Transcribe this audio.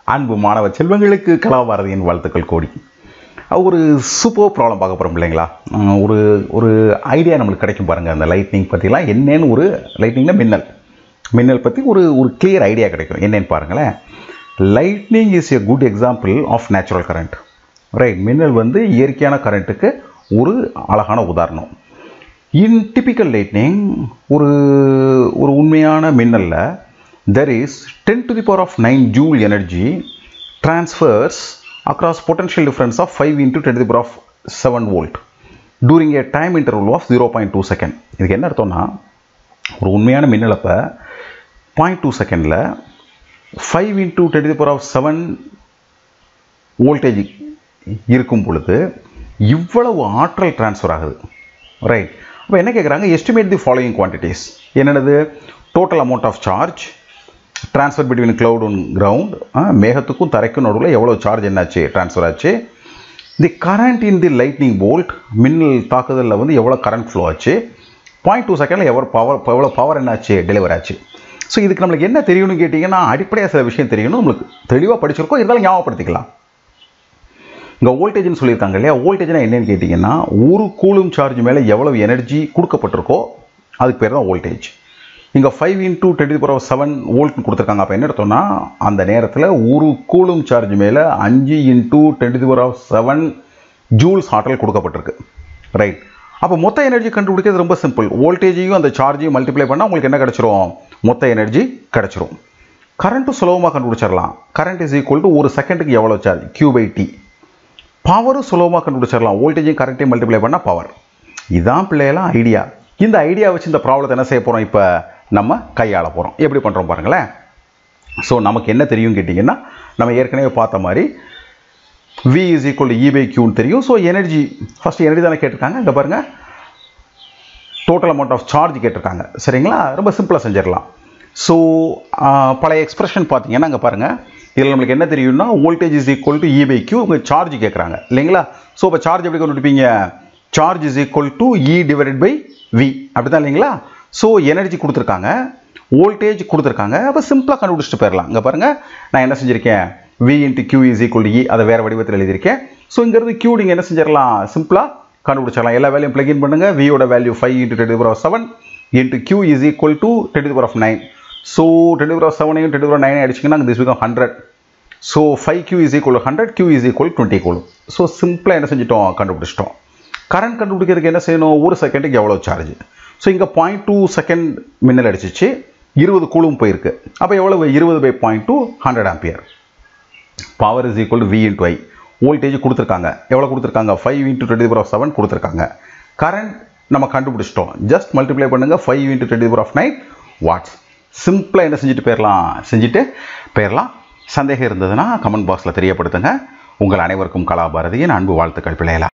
அன்பு மாணவ செல்வங்களுக்கு கலாபாரதியின் வாழ்த்துக்கள் கோடி ஒரு சூப்பர் ப்ராப்ளம் பார்க்க போகிறோம் இல்லைங்களா உம், ஒரு ஒரு ஐடியா நம்மளுக்கு கிடைக்கும் பாருங்கள் அந்த லைட்னிங் பற்றிலாம் என்னன்னு ஒரு லைட்னிங்னா மின்னல் மின்னல் பற்றி ஒரு ஒரு கிளியர் ஐடியா கிடைக்கும் என்னன்னு பாருங்களேன் lightning is a good example of natural current right மின்னல் வந்து இயற்கையான கரண்ட்டுக்கு ஒரு அழகான உதாரணம் இன் டிபிக்கல் லைட்னிங் ஒரு ஒரு உண்மையான மின்னலில் there is ten to the power of nine joule energy transfers across potential difference of 5 into 10 to the power of 7 volt during a time interval of 0.2 second இதுக்கு என்ன அர்த்தம்னா ஒரு உண்மையான மின்னலப்பை பாயிண்ட் டூ செகண்டில் five into ten the power of seven voltage இருக்கும் பொழுது இவ்வளவு ஆற்றல் ட்ரான்ஸ்ஃபர் ஆகுது ரைட் அப்போ என்ன கேட்குறாங்க எஸ்டிமேட் தி ஃபாலோயிங் குவான்டிட்டிஸ் என்னென்னது total amount of charge transfer between cloud and ground மேகத்துக்கும் தரைக்கும் நடுவில் எவ்வளோ சார்ஜ் என்னாச்சு ட்ரான்ஸ்ஃபர் ஆச்சு the current in the lightning bolt மின்னல் தாக்குதலில் வந்து எவ்வளோ கரண்ட் ஃப்ளோ ஆச்சு பாயிண்ட் டூ செகண்டில் எவ்வளோ பவர் எவ்வளோ பவர் என்னாச்சு டெலிவர் ஆச்சு ஸோ இதுக்கு நம்மளுக்கு என்ன தெரியணும்னு கேட்டிங்கன்னா அடிப்படையாக சில விஷயம் தெரியணும் நம்மளுக்கு தெளிவாக படிச்சிருக்கோம் இருந்தாலும் ஞாபகப்படுத்திக்கலாம் இங்கே வோல்டேஜ்னு சொல்லியிருக்காங்க இல்லையா வோல்டேஜ்னா என்னன்னு கேட்டிங்கன்னா ஒரு கூலும் சார்ஜ் மேலே எவ்வளவு எனர்ஜி கொடுக்கப்பட்டிருக்கோ அதுக்கு பேர் தான் வோல்டேஜ் இங்கே five into ten power seven வோல்ட்னு கொடுத்துருக்காங்க அப்போ என்ன எடுத்தோம்னா அந்த நேரத்தில் ஒரு கூலும் சார்ஜ் மேலே அஞ்சு into ten power seven joules ஆற்றல் கொடுக்கப்பட்டிருக்கு ரைட் அப்போ மொத்த எனர்ஜி கண்டுபிடிக்கிறது ரொம்ப சிம்பிள் வோல்டேஜையும் அந்த சார்ஜையும் மல்டிப்ளை பண்ணால் உங்களுக்கு என்ன கிடச்சிரும் மொத்த எனர்ஜி கிடச்சிரும் கரண்ட்டும் சுலபமாக கண்டுபிடிச்சிடலாம் கரண்ட் இஸ் ஈக்குவல் டு ஒரு செகண்டுக்கு எவ்வளோ சார்ஜ் கியூ பை டி பவரும் சுலபமாக கண்டுபிடிச்சிடலாம் வோல்டேஜையும் கரண்ட்டையும் மல்டிப்ளை பண்ணால் பவர் இதான் பிள்ளையெல்லாம் ஐடியா இந்த ஐடியா வச்சு இந்த ப்ராப்ளத்தை என்ன செய்ய போகிறோம் இப்போ நம்ம கையாள போகிறோம் எப்படி பண்ணுறோம் பாருங்களேன் ஸோ நமக்கு என்ன தெரியும் கேட்டிங்கன்னா நம்ம ஏற்கனவே பார்த்த மாதிரி V is equal to E by கியூன்னு தெரியும் ஸோ எனர்ஜி ஃபஸ்ட்டு எனர்ஜி தானே கேட்டிருக்காங்க இங்கே பாருங்கள் டோட்டல் அமௌண்ட் ஆஃப் சார்ஜ் கேட்டிருக்காங்க சரிங்களா ரொம்ப சிம்பிளாக செஞ்சிடலாம் ஸோ பழைய எக்ஸ்பிரஷன் பார்த்தீங்கன்னா அங்கே பாருங்கள் இதில் நம்மளுக்கு என்ன தெரியும்னா voltage is equal to E by Q உங்கள் சார்ஜ் கேட்குறாங்க இல்லைங்களா ஸோ இப்போ சார்ஜ் எப்படி கண்டுபிடிப்பீங்க charge is equal to E divided by V அப்படி தான் இல்லைங்களா ஸோ எனர்ஜி கொடுத்துருக்காங்க வோல்டேஜ் கொடுத்துருக்காங்க அப்போ சிம்பிளாக கண்டுபிடிச்சிட்டு போயிடலாம் இங்கே பாருங்கள் நான் என்ன செஞ்சுருக்கேன் V into Q is equal to E அதை வேறு வடிவத்தில் எழுதியிருக்கேன் ஸோ இங்கேருந்து கியூ நீங்கள் என்ன செஞ்சிடலாம் சிம்பிளாக கண்டுபிடிச்சிடலாம் எல்லா வேலையும் பிளகின் பண்ணுங்க வியோட value five into ten power seven into Q is equal to ten power of nine so ten power செவனையும் டென் பவர் நைன் அடிச்சிங்கன்னா this become hundred so five Q is equal hundred Q is equal twenty coulomb so சிம்பிளாக என்ன செஞ்சிட்டோம் கண்டுபிடிச்சிட்டோம் current கண்டுபிடிக்கிறதுக்கு என்ன செய்யணும் ஒரு செகண்டுக்கு எவ்வளோ சார்ஜ் ஸோ இங்கே பாயிண்ட் டூ செகண்ட் மின்னல் அடிச்சிச்சு இருபது கூலும் போயிருக்கு அப்போ எவ்வளவு இருபது by point two hundred ampere power is equal to V into I voltage கொடுத்துருக்காங்க எவ்வளோ கொடுத்துருக்காங்க five into twenty power of seven கொடுத்துருக்காங்க கரண்ட் நம்ம கண்டுபிடிச்சிட்டோம் ஜஸ்ட் மல்டிப்ளை பண்ணுங்கள் five into twenty power of nine watts சிம்பிளாக என்ன செஞ்சுட்டு போயிடலாம் செஞ்சுட்டு போயிடலாம் சந்தேகம் இருந்ததுன்னா கமெண்ட் பாக்ஸில் தெரியப்படுத்துங்க உங்கள் அனைவருக்கும் கலாபாரதியின் அன்பு வாழ்த்துக்கள் பிள்ளைகளா